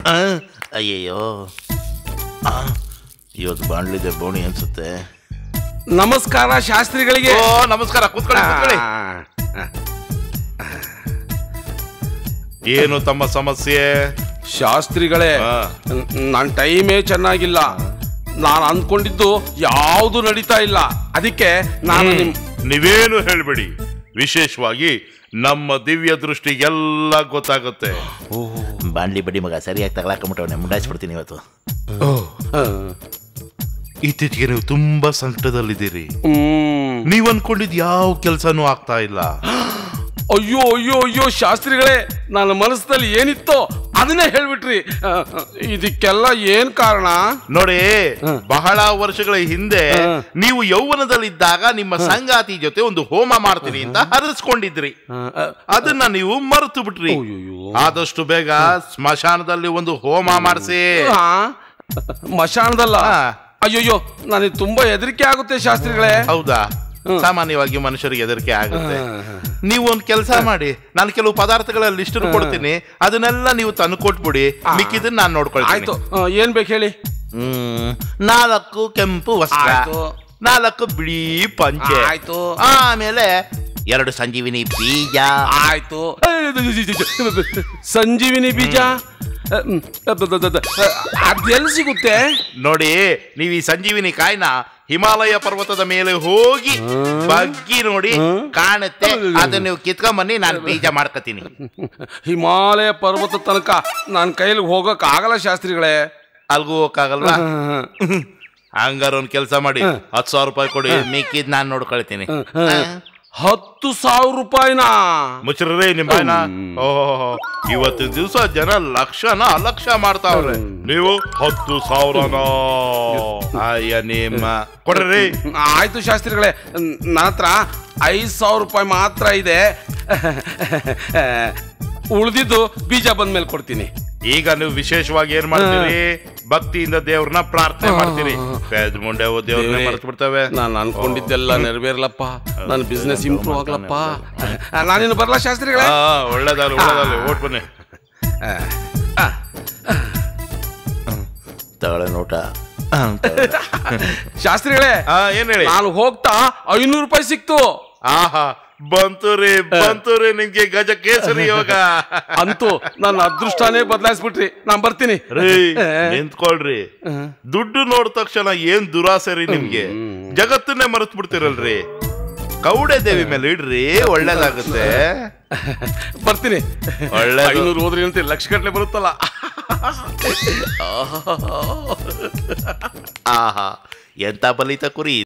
ಆ, ಅಯ್ಯಯ್ಯೋ ಆ, ಇವತ್ತು ಬಾಣ್ಲಿದೆ ಬೋಣಿ ಅನ್ಸುತ್ತೆ ನಮಸ್ಕಾರ ಶಾಸ್ತ್ರಿಗಳಿಗೆ ಓ ನಮಸ್ಕಾರ ಕೂತ್ಕೊಳ್ಳಿ ಕೂತ್ಕೊಳ್ಳಿ ಏನು ತಮ್ಮ ಸಮಸ್ಯೆ ಶಾಸ್ತ್ರಿಗಳೇ ಆ. ನನ್ನ ಟೈಮೇ ಚೆನ್ನಾಗಿಲ್ಲ ನಾನು ಅಂದ್ಕೊಂಡಿದ್ದು ಯಾವುದು ನಡೀತಾ ಇಲ್ಲ ಅದಕ್ಕೆ ನಾನು ನಿಮ್ ನೀವೇನು ಹೇಳ್ಬೇಡಿ ವಿಶೇಷವಾಗಿ ನಮ್ಮ ದಿವ್ಯ ದೃಷ್ಟಿ ಎಲ್ಲ ಗೊತ್ತಾಗುತ್ತೆ ಬಾಣ್ಲಿ ಬಡಿ ಮಗ ಸರಿಯಾಗಿ ತಗೊಳಕೊಂಬಿಟ್ಟವನೆ ಮುಂಡಾಯಿಸ್ಬಿಡ್ತೀನಿ ಇವತ್ತು ಆ, ಇತ್ತೀಚೆಗೆ ನೀವು ತುಂಬಾ ಸಂಕಟದಲ್ಲಿದ್ದೀರಿ ಹ್ಮ್. ನೀವ್ ಅನ್ಕೊಂಡಿದ್ ಯಾವ ಕೆಲ್ಸನೂ ಆಗ್ತಾ ಇಲ್ಲ ಅಯ್ಯೋ ಅಯ್ಯೋ ಅಯ್ಯೋ ಶಾಸ್ತ್ರಿಗಳೇ ನನ್ನ ಮನಸ್ಸಿನಲ್ಲಿ ಏನಿತ್ತೋ ಅದನ್ನೇ ಹೇಳ್ಬಿಟ್ರಿ ಆ, ಇದಕ್ಕೆಲ್ಲ ಏನ್ ಕಾರಣ ನೋಡಿ ಹ. ಬಹಳ ವರ್ಷಗಳ ಹಿಂದೆ ಹ. ನೀವು ಯೌವನದಲ್ಲಿದ್ದಾಗ ನಿಮ್ಮ ಸಂಗಾತಿ ಜೊತೆ ಒಂದು ಹೋಮ ಮಾಡ್ತೀರಿ ಅಂತ ಹರಿಸ್ಕೊಂಡಿದ್ರಿ ಆ, ಆ, ಅದನ್ನ ನೀವು ಮರೆತು ಬಿಟ್ರಿ ಅಯ್ಯಯ್ಯೋ. ಆದಷ್ಟು ಬೇಗ ಸ್ಮಶಾನದಲ್ಲಿ ಒಂದು ಹೋಮ ಮಾಡಿಸಿ ಆ, ಮಶಾಣದಲ್ಲ ಆ. ಅಯ್ಯಯ್ಯೋ ನನಗೆ ತುಂಬಾ ಹೆದರಿಕೆ ಆಗುತ್ತೆ ಶಾಸ್ತ್ರಿಗಳೇ ಹೌದಾ ಹ್ಮ್. ಸಾಮಾನ್ಯವಾಗಿ ಮನುಷ್ಯರಿಗೆ ಹೆದರಿಕೆ ಆಗುತ್ತೆ ಹ, ಹ. ನೀವು ಒಂದು ಕೆಲಸ ಮಾಡಿ ನಾನು ಕೆಲವು ಪದಾರ್ಥಗಳ ಲಿಸ್ಟ್ ಕೊಡ್ತೀನಿ ಅದನ್ನೆಲ್ಲ ನೀವು ತಂದು ಕೊಟ್ಬಿಡಿ ಆ. ಮಿಕ್ಕಿದನ್ನ ನಾನು ನೋಡ್ಕೊಳ್ತೀನಿ ಆಯ್ತು ಆ, ಏನ್ ಬೇಕು ಹೇಳಿ ಹ್ಮ್ ನಾಲ್ಕು ಕೆಂಪು ವಸ್ತ್ರ ಆಯ್ತು. ನಾಲ್ಕು ಬಿಳಿ ಪಂಚೆ ಆಯ್ತು. ಆಮೇಲೆ ಎರಡು ಸಂಜೀವಿನಿ ಬೀಜ ಆಯ್ತು ಸಂಜೀವಿನಿ ಬೀಜ ಅದೆಲ್ಲಿ ಸಿಗುತ್ತೆ ನೋಡಿ ನೀವು ಈ ಸಂಜೀವಿನಿ ಕಾಯಿನ ಹಿಮಾಲಯ ಪರ್ವತದ ಮೇಲೆ ಹೋಗಿ ಬಗ್ಗಿ ನೋಡಿ ಕಾಣುತ್ತೆ ಅದನ್ನ ನೀವು ಕಿತ್ಕೊಂಬನ್ನಿ ನಾನು ಬೀಜ ಮಾಡ್ಕೋತೀನಿ ಹಿಮಾಲಯ ಪರ್ವತ ತನಕ ನನ್ನ ಕೈಲಿ ಹೋಗಕ್ ಆಗಲ್ಲ ಶಾಸ್ತ್ರಿಗಳೇ ಅಲ್ಗೂ ಹೋಗಕ್ಕಾಗಲ್ವಾ ಹಂಗಾರ ಒಂದ್ ಕೆಲಸ ಮಾಡಿ ಹತ್ತು ಸಾವಿರ ರೂಪಾಯಿ ಕೊಡಿ ಮಿಕ್ಕಿದ್ ನಾನು ನೋಡ್ಕೊಳ್ತೀನಿ ಹತ್ತು ಸಾವಿರ ರೂಪಾಯಿನಾ ಮುಚ್ಚ್ರಿ ನಿಮ್ ಬಾಯ್ನ ಓಹೋ ಇವತ್ತಿನ ದಿವಸ ಜನ ಲಕ್ಷನ ಅಲಕ್ಷ ಮಾಡ್ತಾವ್ರೆ ನೀವು ಹತ್ತು ಸಾವಿರನ ಅಯ್ಯ ನಿಮ್ಮ ಕೊಡ್ರಿ ಆಯ್ತು ಶಾಸ್ತ್ರಿಗಳೇ ನನ್ನ ಹತ್ರ ಐದು ಸಾವಿರ ರೂಪಾಯಿ ಮಾತ್ರ ಇದೆ ಉಳಿದಿದ್ದು ಬೀಜ ಬಂದ್ಮೇಲೆ ಕೊಡ್ತೀನಿ ಈಗ ನೀವು ವಿಶೇಷವಾಗಿ ಏನ್ ಮಾಡ್ತೀರಿ ಭಕ್ತಿಯಿಂದ ದೇವ್ರನ್ನ ಪ್ರಾರ್ಥನೆ ಮಾಡ್ತೀರಿ ಪೇದ್ ಮುಂಡೆ ದೇವ್ರನ್ನ ಮರ್ತು ಬಿಡ್ತವೆ ನಾನು ಅನ್ಕೊಂಡಿದ್ದೆಲ್ಲ ನೆರವೇರ್ಲಪ್ಪ ನನ್ನ ಬಿಸ್ನೆಸ್ ಇಂಪ್ರೂವ್ ಆಗ್ಲಪ್ಪ ನಾನಿನ್ನು ಬರಲ್ಲ ಶಾಸ್ತ್ರಿಗಳೇ ಹಾ ಒಳ್ಳೇದಾಗ್ಲಿ ಒಳ್ಳೇದಾಗ್ಲಿ ಓಟ್ ಬನ್ನಿ ತಗೊಳ್ಳೆ ನೋಟ ಶಾಸ್ತ್ರಿಗಳೇ ಹಾ ಏನ್ ಹೇಳಿ ನಾನು ಹೋಗ್ತಾ ಐನೂರು ರೂಪಾಯಿ ಸಿಕ್ತು ಆಹಾ ಬಂತು ರೀ ಬಂತು ರೀ ನಿಮ್ಗೆ ಗಜ ಕೇಸರಿ ಯೋಗ ಅಂತೂ ನನ್ನ ಅದೃಷ್ಟನೇ ಬದಲಾಯಿಸ್ಬಿಟ್ರಿ ನಾನ್ ಬರ್ತೀನಿ ರೀ ನಿಂತ್ಕೊಳ್ರಿ ದುಡ್ಡು ನೋಡಿದ ತಕ್ಷಣ ಏನ್ ದುರಾಸೆ ರೀ ನಿಮ್ಗೆ ಜಗತ್ತನ್ನೇ ಮರೆತು ಬಿಡ್ತಿರಲ್ರಿ ಕೌಡೆ ದೇವಿ ಮೇಲೆ ಇಡ್ರಿ ಒಳ್ಳೇದಾಗುತ್ತೆ ಬರ್ತೀನಿ ಒಳ್ಳೇದು. ಐನೂರು ಹೋದ್ರಿ ಅಂತ ಲಕ್ಷ ಗಟ್ಲೆ ಬರುತ್ತಲ್ಲ ಆಹಾ ಎಂತ ಬಲಿತ ಕುರಿ